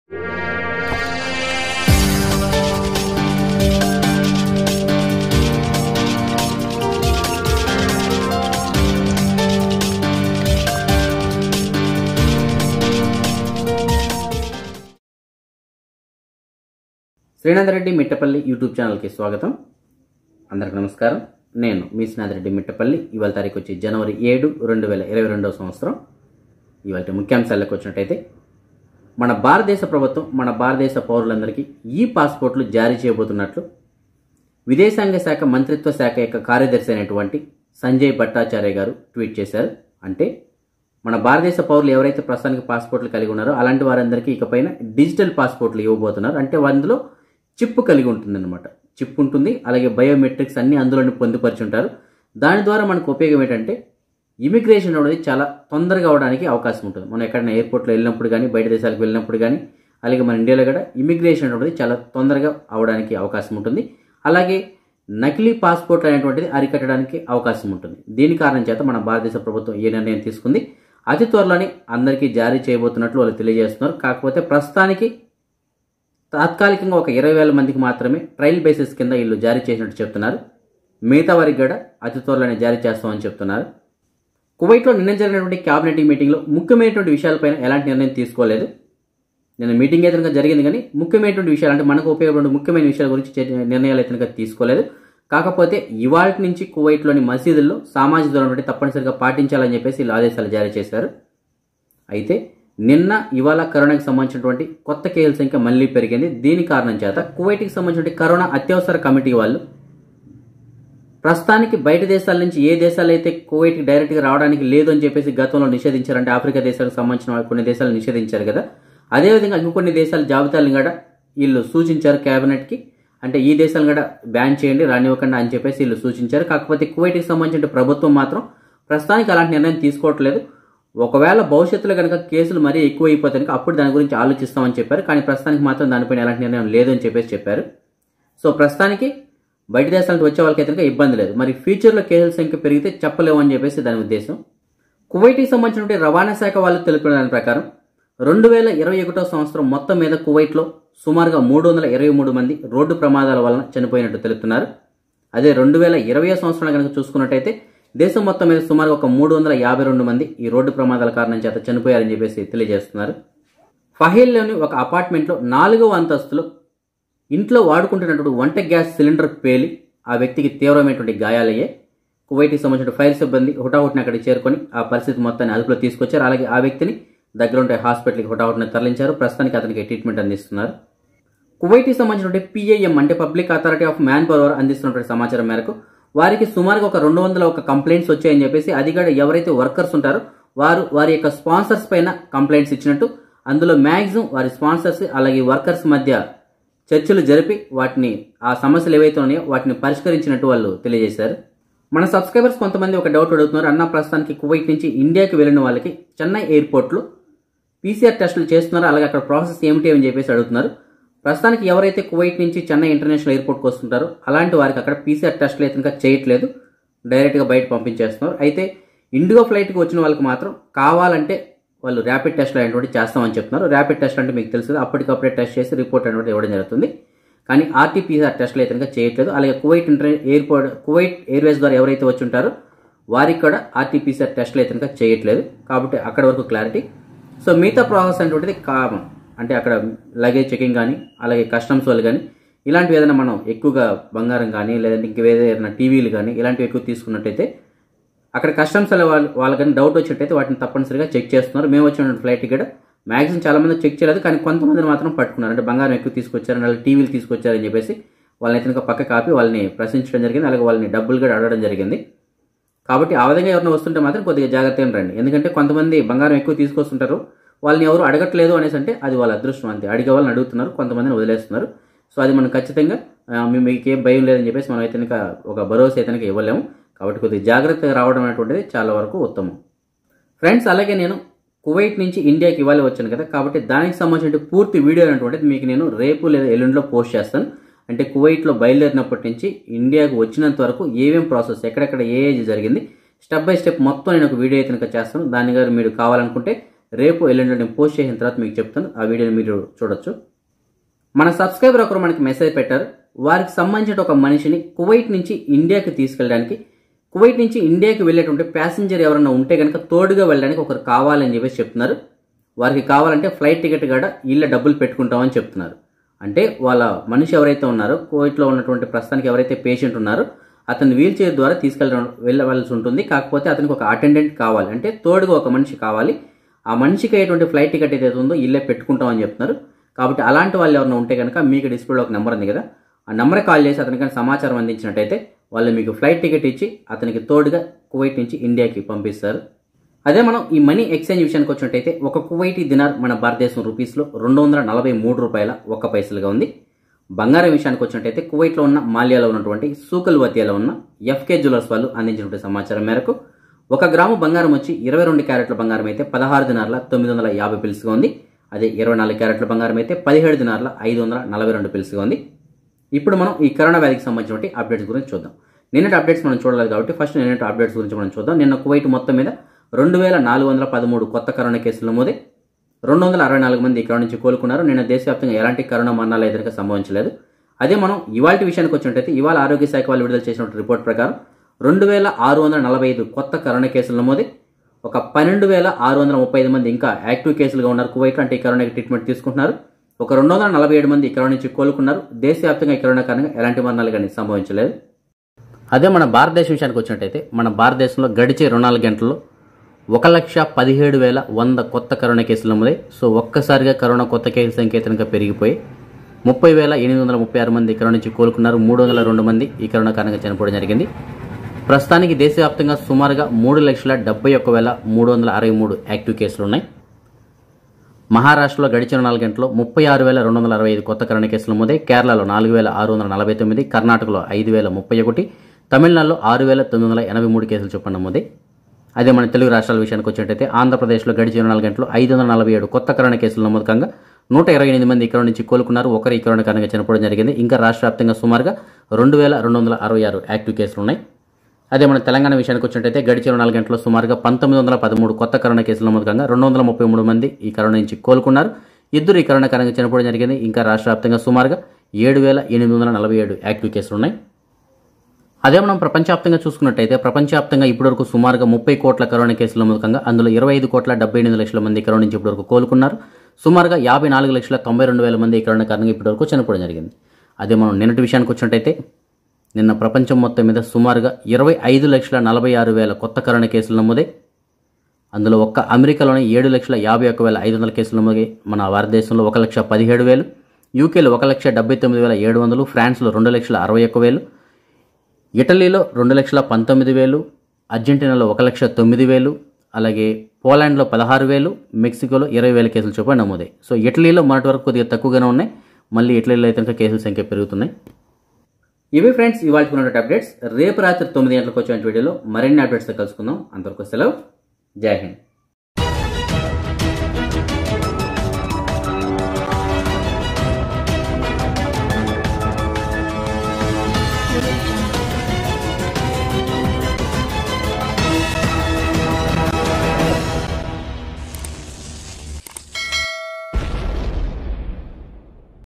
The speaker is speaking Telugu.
శ్రీనాథ్ రెడ్డి మిట్టపల్లి యూట్యూబ్ ఛానల్కి స్వాగతం అందరికి నమస్కారం నేను మీ శ్రీనాథ్ రెడ్డి మిట్టపల్లి ఇవాళ తారీఖు వచ్చి జనవరి ఏడు రెండు వేల ఇరవై రెండవ సంవత్సరం ఇవాళ ముఖ్యాంశాలకు వచ్చినట్టయితే మన భారతదేశ ప్రభుత్వం మన భారతదేశ పౌరులందరికీ ఈ పాస్పోర్ట్లు జారీ చేయబోతున్నట్లు విదేశాంగ శాఖ మంత్రిత్వ శాఖ యొక్క కార్యదర్శి అయినటువంటి సంజయ్ భట్టాచార్య గారు ట్వీట్ చేశారు అంటే మన భారతదేశ పౌరులు ఎవరైతే ప్రస్తుతానికి పాస్పోర్ట్లు కలిగి ఉన్నారో అలాంటి వారందరికీ ఇకపైన డిజిటల్ పాస్పోర్ట్లు ఇవ్వబోతున్నారు అంటే అందులో చిప్ కలిగి ఉంటుందన్నమాట చిప్ ఉంటుంది అలాగే బయోమెట్రిక్స్ అన్ని అందులోనే పొందుపరిచి ఉంటారు దాని ద్వారా మనకు ఉపయోగం ఏంటంటే ఇమిగ్రేషన్ అనేది చాలా తొందరగా అవడానికి అవకాశం ఉంటుంది మనం ఎక్కడైనా ఎయిర్పోర్ట్లో వెళ్ళినప్పుడు కానీ బయట దేశాలకు వెళ్ళినప్పుడు కానీ అలాగే మన ఇండియాలో కూడా ఇమిగ్రేషన్ అనేది చాలా తొందరగా అవడానికి అవకాశం ఉంటుంది అలాగే నకిలీ పాస్పోర్ట్ అనేటువంటిది అరికట్టడానికి అవకాశం ఉంటుంది దీని కారణం చేత మన భారతదేశ ప్రభుత్వం ఈ నిర్ణయం తీసుకుంది అతి త్వరలోనే అందరికీ జారీ చేయబోతున్నట్లు వాళ్ళు తెలియజేస్తున్నారు కాకపోతే ప్రస్తుతానికి తాత్కాలికంగా ఒక ఇరవై వేల మందికి మాత్రమే ట్రయల్ బేసిస్ కింద వీళ్ళు జారీ చేసినట్టు చెప్తున్నారు మిగతా వారికి కూడా అతి త్వరలోనే జారీ చేస్తామని చెప్తున్నారు కువైట్లో నిన్న జరిగినటువంటి క్యాబినెట్ మీటింగ్లో ముఖ్యమైనటువంటి విషయాలపైన ఎలాంటి నిర్ణయం తీసుకోలేదు నిన్న మీటింగ్ అయితే కనుక జరిగింది కానీ ముఖ్యమైనటువంటి విషయాలు అంటే మనకు ఉపయోగపడే ముఖ్యమైన విషయాల గురించి చే- నిర్ణయాలు అయితే కనుక తీసుకోలేదు కాకపోతే ఇవాళ నుంచి కువైట్లోని మసీదుల్లో సామాజిక దూరం ఒకటి తప్పనిసరిగా పాటించాలని చెప్పేసి వీళ్ళు ఆదేశాలు జారీ చేశారు అయితే నిన్న ఇవాళ కరోనాకి సంబంధించినటువంటి కొత్త కేసుల సంఖ్య మళ్ళీ పెరిగింది దీని కారణం చేత కువైట్కి సంబంధించిన కరోనా అత్యవసర కమిటీ వాళ్ళు ప్రస్తుతానికి బయట దేశాల నుంచి ఏ దేశాలు అయితే కువైట్కి డైరెక్ట్గా రావడానికి లేదు అని చెప్పేసి గతంలో నిషేధించారంటే ఆఫ్రికా దేశాలకు సంబంధించిన కొన్ని దేశాలు నిషేధించారు కదా అదేవిధంగా ఇంకొన్ని దేశాల జాబితాలను కూడా వీళ్ళు సూచించారు క్యాబినెట్కి అంటే ఈ దేశాలను కూడా బ్యాన్ చేయండి రానివ్వకుండా అని చెప్పేసి వీళ్ళు సూచించారు కాకపోతే కువైట్కి సంబంధించిన ప్రభుత్వం మాత్రం ప్రస్తుతానికి అలాంటి నిర్ణయం తీసుకోవట్లేదు ఒకవేళ భవిష్యత్తులో కనుక కేసులు మరీ ఎక్కువైపోతే కనుక అప్పుడు దాని గురించి ఆలోచిస్తామని చెప్పారు కానీ ప్రస్తుతానికి మాత్రం దానిపైన ఎలాంటి నిర్ణయం లేదని చెప్పేసి చెప్పారు సో ప్రస్తుతానికి బయట దేశాల నుంచి వచ్చే వాళ్ళకైతే కనుక ఇబ్బంది లేదు మరి ఫ్యూచర్లో కేసుల సంఖ్య పెరిగితే చెప్పలేము అని చెప్పేసి దాని ఉద్దేశం కువైట్కి సంబంధించినటువంటి రవాణా శాఖ వాళ్ళు తెలిపిన దాని ప్రకారం రెండు వేల ఇరవై ఒకటో సంవత్సరం మొత్తం మీద కువైట్లో సుమారుగా మూడు వందల ఇరవై మూడు మంది రోడ్డు ప్రమాదాల వలన చనిపోయినట్టు తెలుపుతున్నారు అదే రెండు వేల ఇరవై సంవత్సరంలో కనుక చూసుకున్నట్టయితే దేశం మొత్తం మీద సుమారు ఒక మూడు వందల యాభై రెండు మంది ఈ రోడ్డు ప్రమాదాల కారణం చేత చనిపోయారని చెప్పేసి తెలియజేస్తున్నారు ఫహేల్లోని ఒక అపార్ట్మెంట్లో నాలుగవ అంతస్తులో ఇంట్లో వాడుకుంటున్నటువంటి వంట గ్యాస్ సిలిండర్ పేలి ఆ వ్యక్తికి తీవ్రమైనటువంటి గాయాలయ్యాయి కువైట్కి సంబంధించిన ఫైర్ సిబ్బంది హుటాహుటిని అక్కడికి చేరుకొని ఆ పరిస్థితి మొత్తాన్ని అదుపులో తీసుకొచ్చారు అలాగే ఆ వ్యక్తిని దగ్గర ఉండే హాస్పిటల్కి హుటాహుటిని తరలించారు ప్రస్తుతానికి అతనికి ట్రీట్మెంట్ అందిస్తున్నారు కువైట్కి సంబంధించినటువంటి పిఐఎం అంటే public authority of manpower అందిస్తున్నటువంటి సమాచారం మేరకు వారికి సుమారుగా ఒక రెండు వందల ఒక కంప్లైంట్స్ వచ్చాయని చెప్పేసి అది కూడా ఎవరైతే వర్కర్స్ ఉంటారో వారు వారి యొక్క స్పాన్సర్స్ పైన కంప్లైంట్స్ ఇచ్చినట్టు అందులో మ్యాక్సిమం వారి స్పాన్సర్స్ అలాగే వర్కర్స్ మధ్య చర్చలు జరిపి వాటిని ఆ సమస్యలు ఏవైతే ఉన్నాయో వాటిని పరిష్కరించినట్టు వాళ్ళు తెలియజేశారు మన సబ్స్క్రైబర్స్ కొంతమంది ఒక డౌట్ అడుగుతున్నారు అన్న ప్రస్తుతానికి కువైట్ నుంచి ఇండియాకి వెళ్ళిన వాళ్ళకి చెన్నై ఎయిర్పోర్ట్లో పీసీఆర్ టెస్టులు చేస్తున్నారు అలాగే అక్కడ ప్రాసెస్ ఏమిటి అని చెప్పేసి అడుగుతున్నారు ప్రస్తుతానికి ఎవరైతే కువైట్ నుంచి చెన్నై ఇంటర్నేషనల్ ఎయిర్పోర్ట్కి వస్తుంటారో అలాంటి వారికి అక్కడ పీసీఆర్ టెస్టులు అయితే ఇంకా చేయట్లేదు డైరెక్ట్గా బయట పంపించేస్తున్నారు అయితే ఇండిగో ఫ్లైట్కి వచ్చిన వాళ్ళకి మాత్రం కావాలంటే వాళ్ళు ర్యాపిడ్ టెస్ట్లు అనేటువంటి చేస్తామని చెప్తున్నారు ర్యాపిడ్ టెస్ట్ అంటే మీకు తెలుసు కదా, అప్పటికప్పుడే టెస్ట్ చేసి రిపోర్ట్ అనేటువంటి ఇవ్వడం జరుగుతుంది కానీ ఆర్టీపీసీఆర్ టెస్టులు అయితే ఇంకా చేయట్లేదు అలాగే Kuwait inter airport Kuwait airways ద్వారా ఎవరైతే వచ్చి ఉంటారో వారికి కూడా ఆర్టీపీసీఆర్ టెస్టులు అయితే ఇంకా చేయట్లేదు కాబట్టి అక్కడ వరకు క్లారిటీ సో మిగతా ప్రాసెస్ అనేటువంటిది కామన్ అంటే అక్కడ లగేజ్ చెకింగ్ కానీ అలాగే కస్టమ్స్ వాళ్ళు కానీ ఇలాంటివి ఏదైనా మనం ఎక్కువగా బంగారం కానీ లేదంటే ఇంక వేరే ఏదైనా టీవీలు కానీ ఇలాంటివి ఎక్కువ తీసుకున్నట్టయితే అక్కడ కస్టమ్స్ వాళ్ళు వాళ్ళకని డౌట్ వచ్చినట్టయితే వాటిని తప్పనిసరిగా చెక్ చేస్తున్నారు మేము వచ్చిన ఫ్లైట్ టికెట్ మ్యాక్సిమం చాలా మంది చెక్ చేయలేదు కానీ కొంతమందిని మాత్రం పట్టుకున్నారు అంటే బంగారం ఎక్కువ తీసుకొచ్చారు అలాగే టీవీలు తీసుకొచ్చారని చెప్పేసి వాళ్ళని అయితే పక్క కాపీ వాళ్ళని ప్రశ్నించడం జరిగింది అలాగే వాళ్ళని డబ్బులు కూడా అడగడం జరిగింది కాబట్టి ఆ విధంగా ఎవరైనా వస్తుంటే మాత్రం కొద్దిగా జాగ్రత్తగా రండి ఎందుకంటే కొంతమంది బంగారం ఎక్కువ తీసుకొస్తుంటారు వాళ్ళని ఎవరు అడగట్లేదు అనేసి అంటే అది వాళ్ళ అదృష్టం అంతే అడిగే వాళ్ళని అడుగుతున్నారు కొంతమందిని వదిలేస్తున్నారు సో అది మనం ఖచ్చితంగా ఆ, మీ- మీకు ఏం భయం లేదని చెప్పేసి మనం అయితే కనుక ఒక భరోసా అయితే కనుక ఇవ్వలేము కాబట్టి కొద్దిగా జాగ్రత్తగా రావడం అనేటువంటిది చాలా వరకు ఉత్తమం ఫ్రెండ్స్ అలాగే నేను కువైట్ నుంచి ఇండియాకి ఇవ్వాలి వచ్చాను కదా కాబట్టి దానికి సంబంధించిన పూర్తి వీడియో అనేటువంటిది మీకు నేను రేపు లేదా ఎల్లుండిలో పోస్ట్ చేస్తాను అంటే కువైట్లో బయలుదేరినప్పటి నుంచి ఇండియాకు వచ్చినంత వరకు ఏమేం ప్రాసెస్ ఎక్కడెక్కడ ఏ ఏజ్ జరిగింది స్టెప్ బై స్టెప్ మొత్తం నేను ఒక వీడియో అయితే కనుక చేస్తాను దాని గారు మీరు కావాలనుకుంటే రేపు ఎల్లుండి నేను పోస్ట్ చేసిన తర్వాత మీకు చెప్తాను ఆ వీడియోని మీరు చూడొచ్చు మన సబ్స్క్రైబర్ ఒకరు మనకి మెసేజ్ పెట్టారు వారికి సంబంధించిన ఒక మనిషిని కువైట్ నుంచి ఇండియాకి తీసుకెళ్ళడానికి కువైట్ నుంచి ఇండియాకి వెళ్ళేటువంటి ప్యాసింజర్ ఎవరైనా ఉంటే కనుక తోడుగా వెళ్ళడానికి ఒకరు కావాలని చెప్పేసి చెప్తున్నారు వారికి కావాలంటే ఫ్లైట్ టికెట్ కూడా ఇళ్ళ డబ్బులు పెట్టుకుంటామని చెప్తున్నారు అంటే వాళ్ళ మనిషి ఎవరైతే ఉన్నారో కోవిడ్లో ఉన్నటువంటి ప్రస్తుతానికి ఎవరైతే పేషెంట్ ఉన్నారో అతను వీల్ చైర్ ద్వారా తీసుకెళ్ళ వెళ్ళవలసి ఉంటుంది కాకపోతే అతనికి ఒక అటెండెంట్ కావాలి అంటే తోడుగా ఒక మనిషి కావాలి ఆ మనిషికి అయ్యేటువంటి ఫ్లైట్ టికెట్ ఏదైతే ఉందో ఇల్లే పెట్టుకుంటామని చెప్తున్నారు కాబట్టి అలాంటి వాళ్ళు ఎవరైనా ఉంటే కనుక మీకు డిస్ప్లేలో ఒక నెంబర్ ఉంది కదా ఆ నెంబర్ కాల్ చేసి అతనికి కనుక సమాచారం అందించినట్టయితే వాళ్ళు మీకు ఫ్లైట్ టికెట్ ఇచ్చి అతనికి తోడుగా కువైట్ నుంచి ఇండియాకి పంపిస్తారు అదే మనం ఈ మనీ ఎక్స్చేంజ్ విషయానికి వచ్చినట్టయితే ఒక కువైటీ దినార్ మన భారతదేశం రూపీస్లో రెండు వందల నలభై మూడు రూపాయల ఒక్క పైసలుగా ఉంది బంగారం విషయానికి వచ్చినట్టయితే కువైట్లో ఉన్న మాల్యాలో ఉన్నటువంటి సూకల్ వతియాలో ఉన్న ఎఫ్కే జ్యువెలర్స్ వాళ్ళు అందించినటువంటి సమాచారం మేరకు ఒక గ్రాము బంగారం వచ్చి ఇరవై రెండు క్యారెట్ల బంగారం అయితే పదహారు దినార్ల తొమ్మిది వందల యాభై పిలుసుగా ఉంది అదే ఇరవై నాలుగు క్యారెట్ల బంగారం అయితే పదిహేడు దినార్ల ఐదు వందల నలభై రెండు పిలుసుగా ఉంది ఇప్పుడు మనం ఈ కరోనా వ్యాధికి సంబంధించిన అప్డేట్స్ గురించి చూద్దాం నిన్నటి అప్డేట్స్ మనం చూడలేదు కాబట్టి ఫస్ట్ నిన్నటి అప్డేట్స్ గురించి మనం చూద్దాం నిన్న కువైట్ మొత్తం మీద రెండు వేల నాలుగు వందల పదమూడు కొత్త కరోనా కేసులు నమోదే రెండు వందల అరవై నాలుగు మంది ఇక్కడ నుంచి కోలుకున్నారు నిన్న దేశవ్యాప్తంగా ఎలాంటి కరోనా మరణాలు ఎదురుగా సంభవించలేదు అదే మనం ఇవాళ విషయానికి వచ్చినట్టయితే ఇవాళ ఆరోగ్య శాఖ వాళ్ళు విడుదల చేసిన రిపోర్ట్ ప్రకారం రెండు వేల ఆరు వందల నలభై ఐదు కొత్త కరోనా కేసులు నమోదే ఒక పన్నెండు వేల ఆరు వందల ముప్పై ఐదు మంది ఇంకా యాక్టివ్ కేసులుగా ఉన్నారు కువైట్ అంటే ఈ కరోనాకి ట్రీట్మెంట్ తీసుకుంటున్నారు ఒక రెండు వందల నలభై ఏడు మంది ఈ కరోనా నుంచి కోలుకున్నారు దేశవ్యాప్తంగా ఈ కరోనా కారణంగా ఎలాంటి మరణాలు కానీ సంభవించలేదు అదే మన భారతదేశం విషయానికి వచ్చినట్టయితే మన భారతదేశంలో గడిచే రెండు నాలుగు గంటల్లో ఒక లక్ష పదిహేడు వేల వంద కొత్త కరోనా కేసులు నమోదాయి సో ఒక్కసారిగా కరోనా కొత్త కేసుల సంఖ్య కనుక పెరిగిపోయి ముప్పై వేల ఎనిమిది వందల ముప్పై ఆరు మంది కరోనా నుంచి కోలుకున్నారు మూడు వందల రెండు మంది ఈ కరోనా కారణంగా చనిపోవడం జరిగింది ప్రస్తుతానికి దేశవ్యాప్తంగా సుమారుగా మూడు లక్షల డెబ్బై ఒక్క వేల మూడు వందల అరవై మూడు యాక్టివ్ కేసులు ఉన్నాయి మహారాష్ట్రలో గడిచిన నాలుగు గంటల్లో ముప్పై ఆరు వేల రెండు వందల అరవై ఐదు కొత్త కరోనా కేసులు నమోదాయి కేరళలో నాలుగు వేల ఆరు వందల నలభై తొమ్మిది కర్ణాటకలో ఐదు వేల ముప్పై ఒకటి తమిళనాడులో ఆరు వేల తొమ్మిది వందల ఎనభై మూడు కేసులు చొప్పున నమోదాయి అదే మన తెలుగు రాష్ట్రాల విషయానికి వచ్చినట్టయితే ఆంధ్రప్రదేశ్లో గడిచిన నాలుగు గంటలు ఐదు వందల నలభై ఏడు కొత్త కరోనా కేసులు నమోదు కాగా నూట ఇరవై ఎనిమిది మంది ఇక్కడ నుంచి కోలుకున్నారు ఒకరు ఈ కరోనా కారణంగా చనిపోవడం జరిగింది ఇంకా రాష్ట్ర వ్యాప్తంగా సుమారుగా రెండు వేల రెండు వందల అరవై ఆరు యాక్టివ్ కేసులు ఉన్నాయి అదే మన తెలంగాణ విషయానికి వచ్చినట్టయితే గడిచిన నాలుగు గంటల్లో సుమారుగా పంతొమ్మిది వందల పదమూడు కొత్త కరోనా కేసులు నమోదు కాగా రెండు వందల ముప్పై మూడు మంది ఈ కరోనా నుంచి కోలుకున్నారు ఇద్దరు ఈ కరోనా కారణంగా చనిపోవడం జరిగింది ఇంకా రాష్ట్ర వ్యాప్తంగా సుమారుగా ఏడు వేల ఎనిమిది వందల నలభై ఏడు యాక్టివ్ కేసులు ఉన్నాయి అదే మనం ప్రపంచవ్యాప్తంగా చూసుకున్నట్టయితే ప్రపంచవ్యాప్తంగా ఇప్పటివరకు సుమారుగా ముప్పై కోట్ల కరోనా కేసుల మూలకంగా అందులో ఇరవై ఐదు కోట్ల డెబ్బై ఎనిమిది లక్షల మంది కరోనా నుంచి ఇప్పటివరకు కోలుకున్నారు సుమారుగా యాభై నాలుగు లక్షల తొంభై రెండు వేల మంది ఈ కరోనా కారణంగా ఇప్పటివరకు చనిపోవడం జరిగింది అదే మనం నిన్నటి విషయానికి వచ్చినట్టయితే నిన్న ప్రపంచం మొత్తం మీద సుమారుగా ఇరవై ఐదు లక్షల నలభై ఆరు వేల కొత్త కరోనా కేసులు నమోదే అందులో ఒక్క అమెరికాలోనే ఏడు లక్షల యాభై ఒక్క వేల ఐదు వందల కేసులు నమోదే మన భారతదేశంలో ఒక లక్ష పదిహేడు వేలు యూకేలో ఒక లక్ష డెబ్బై తొమ్మిది వేల ఏడు వందలు ఫ్రాన్స్లో రెండు లక్షల అరవై ఒక్క వేలు ఇటలీలో రెండు లక్షల పంతొమ్మిది వేలు అర్జెంటీనాలో ఒక లక్ష తొమ్మిది వేలు అలాగే పోలాండ్లో పదహారు వేలు మెక్సికోలో ఇరవై వేల కేసులు చొప్పున నమోదాయి సో ఇటలీలో మొన్నటి వరకు కొద్దిగా తక్కువగానే ఉన్నాయి మళ్ళీ ఇటలీలో అయితే కనుక కేసుల సంఖ్య పెరుగుతున్నాయి ఇవి ఫ్రెండ్స్ ఇవాళ ఉన్న అప్డేట్స్ రేపు రాత్రి తొమ్మిది గంటలకు వచ్చే వీడియోలో మరిన్ని అప్డేట్స్తో కలుసుకుందాం అంతవరకు సెలవు జై హింద్